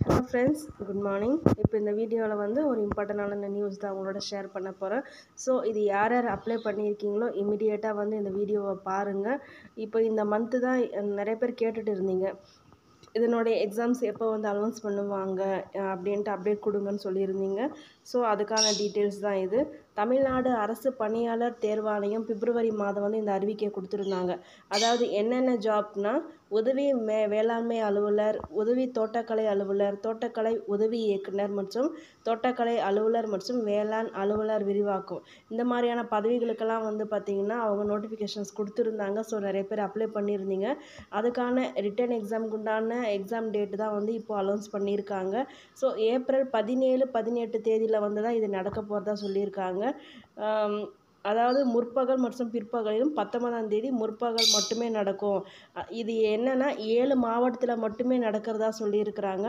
hello friends good morning இப்போ இந்த வீடியோவில் வந்து ஒரு இம்பார்ட்டண்டான நியூஸ் தான் உங்களோட ஷேர் பண்ண போகிறேன் ஸோ இது யார் யார் அப்ளை பண்ணியிருக்கீங்களோ இமிடியேட்டாக வந்து இந்த வீடியோவை பாருங்கள் இப்போ இந்த மந்த்து தான் நிறைய பேர் கேட்டுட்டு இருந்தீங்க இதனுடைய எக்ஸாம்ஸ் எப்போ வந்து அனௌன்ஸ் பண்ணுவாங்க அஹ் அப்படின்ட்டு அப்டேட் கொடுங்கன்னு சொல்லியிருந்தீங்க ஸோ அதுக்கான டீட்டெயில்ஸ் தான் இது தமிழ்நாடு அரசு பணியாளர் தேர்வாணையம் பிப்ரவரி மாதம் வந்து இந்த அறிவிக்கை கொடுத்துருந்தாங்க அதாவது என்னென்ன ஜாப்னா உதவி மே வேளாண்மை அலுவலர் உதவி தோட்டக்கலை அலுவலர் தோட்டக்கலை உதவி இயக்குனர் மற்றும் தோட்டக்கலை அலுவலர் மற்றும் வேளாண் அலுவலர் விரிவாக்கம் இந்த மாதிரியான பதவிகளுக்கெல்லாம் வந்து பார்த்திங்கன்னா அவங்க நோட்டிஃபிகேஷன்ஸ் கொடுத்துருந்தாங்க ஸோ நிறைய பேர் அப்ளை பண்ணியிருந்தீங்க அதுக்கான ரிட்டன் எக்ஸாமுக்கு உண்டான எக்ஸாம் டேட்டு தான் வந்து இப்போ அலௌன்ஸ் பண்ணியிருக்காங்க ஸோ ஏப்ரல் பதினேழு பதினெட்டு தேதியில் வந்து தான் இது நடக்க போகிறதா சொல்லியிருக்காங்க ஆம், அதாவது முற்பகல் மற்றும் பிற்பகலிலும் பத்தொன்பதாம் தேதி முற்பகல் மட்டுமே நடக்கும் அ- இது என்னன்னா ஏழு மாவட்டத்தில் மட்டுமே நடக்கிறதா சொல்லியிருக்கிறாங்க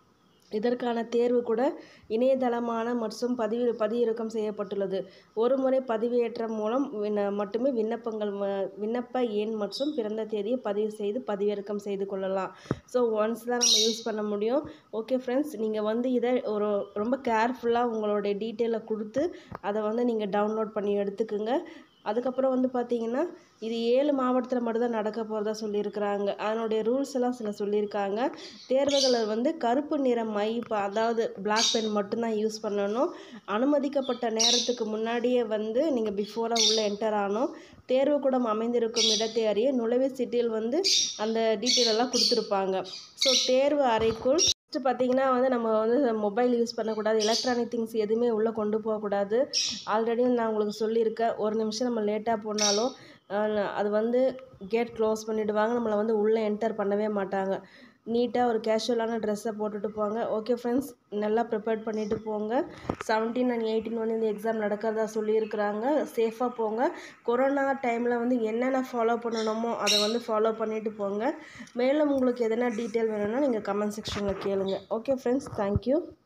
இதற்கான தேர்வு கூட இணையதளமான மற்றும் பதிவு பதிவிறக்கம் செய்யப்பட்டுள்ளது ஒரு முறை பதிவேற்றம் மூலம் விண்ண- மட்டுமே விண்ணப்பங்கள் ம- விண்ணப்ப எண் மற்றும் பிறந்த தேதியை பதிவு செய்து பதிவிறக்கம் செய்து கொள்ளலாம் ஸோ ஒன்ஸ் தான் நம்ம யூஸ் பண்ண முடியும் ஓகே ஃப்ரெண்ட்ஸ் நீங்கள் வந்து இதை ஒரு ரொம்ப கேர்ஃபுல்லாக உங்களுடைய டீட்டெயிலை கொடுத்து அதை வந்து நீங்கள் டவுன்லோட் பண்ணி எடுத்துக்கோங்க அதுக்கப்புறம் வந்து பார்த்தீங்கன்னா இது ஏழு மாவட்டத்தில் மட்டும்தான் நடக்க போகிறதா சொல்லியிருக்கிறாங்க அதனுடைய ரூல்ஸ் எல்லாம் சில சொல்லியிருக்காங்க தேர்வுகளை வந்து கருப்பு நிற மை ப- அதாவது பிளாக் பென் மட்டும்தான் யூஸ் பண்ணணும் அனுமதிக்கப்பட்ட நேரத்துக்கு முன்னாடியே வந்து நீங்கள் பிஃபோராக உள்ளே என்டர் ஆகணும் தேர்வுக்கூடம் அமைந்திருக்கும் இடத்தை அறிய நுழைவுச் சீட்டில் வந்து அந்த டீட்டெயில் எல்லாம் கொடுத்துருப்பாங்க ஸோ தேர்வு அறைக்குள் ஃபஸ்ட்டு பார்த்தீங்கன்னா வந்து நம்ம வந்து மொபைல் யூஸ் பண்ணக்கூடாது எலக்ட்ரானிக் திங்ஸ் எதுவுமே உள்ளே கொண்டு போகக்கூடாது ஆல்ரெடி நான் உங்களுக்கு சொல்லியிருக்கேன் ஒரு நிமிஷம் நம்ம லேட்டாக போனாலும் அஹ், அது வந்து கேட் க்ளோஸ் பண்ணிவிடுவாங்க நம்மளை வந்து உள்ளே என்டர் பண்ணவே மாட்டாங்க நீட்டாக ஒரு கேஷுவலான ட்ரெஸ்ஸை போட்டுட்டு போங்க ஓகே ஃப்ரெண்ட்ஸ் நல்லா ப்ரிப்பேர் பண்ணிட்டு போங்க செவன்டீன் அண்ட் எயிட்டீன் வந்து இந்த எக்ஸாம் நடக்கிறதா சொல்லியிருக்கிறாங்க சேஃபாக போங்க கொரோனா டைமில் வந்து என்னென்ன ஃபாலோ பண்ணணுமோ அதை வந்து ஃபாலோ பண்ணிட்டு போங்க மேலும் உங்களுக்கு எதனா டீட்டெயில் வேணும்னா நீங்கள் கமெண்ட் செக்ஷனில் கேளுங்க ஓகே ஃப்ரெண்ட்ஸ் தேங்க்யூ